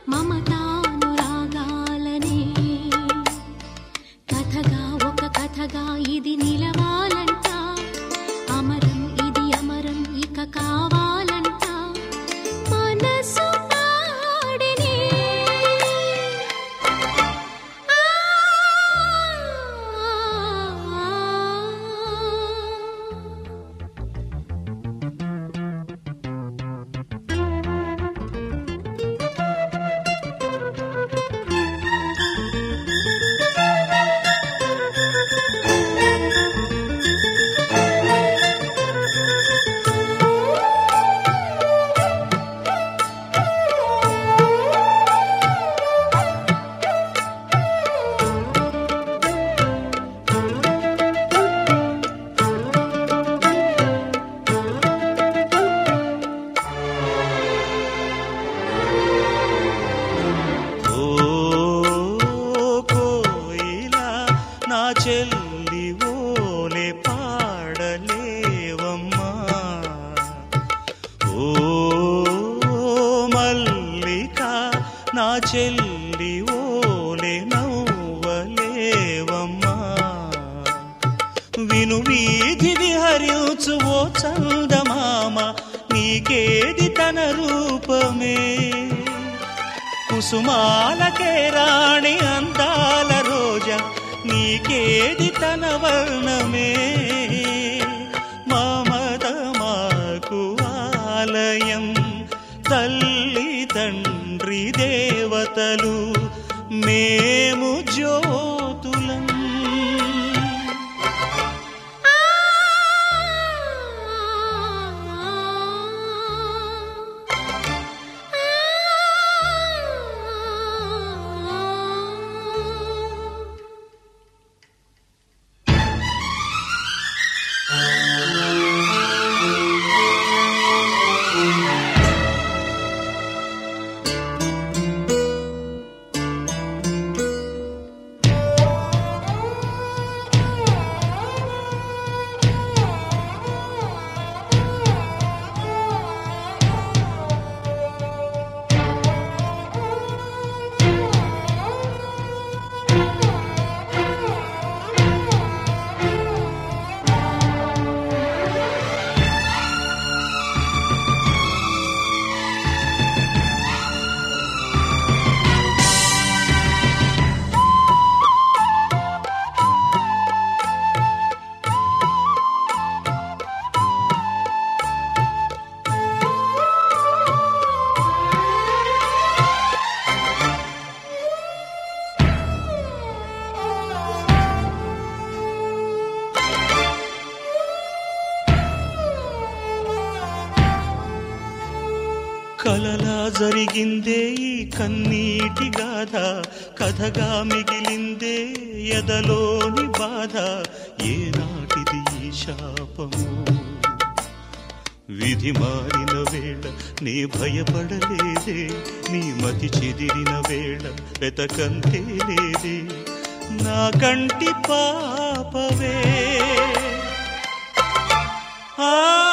మమతానురాగాలనే కథగా ఒక కథగా ఇది నిలవాలంట అమరం ఇది అమరం ఇక కావాలంట మనసు పాడెనే ఆ ఓ కోయిలా నా చెల్లి ఓలే పాడలేవమ్మా ఓ మల్లిక నా చెల్లి ఓలే నవ్వలేవమ్మా విను వీధి విహరించు ఓ చందమామ నీకేది తన రూపమే కుసుమాలకే రాణి అందాల రోజా నీకేది తన వర్ణమే మమత మాకు ఆలయం తల్లి తండ్రి దేవతలు మేము జ్యోతులం కలలా జరిగిందే ఈ కన్నీటి గాథ కథగా మిగిలిందే ఎదలోని బాధ ఏనాటిది ఈ శాపము విధి మారిన వేళ నీ భయపడలేదే నీ మతి చెదిరిన వేళ వెతకంతే లేదే నా కంటి పాపవే ఆ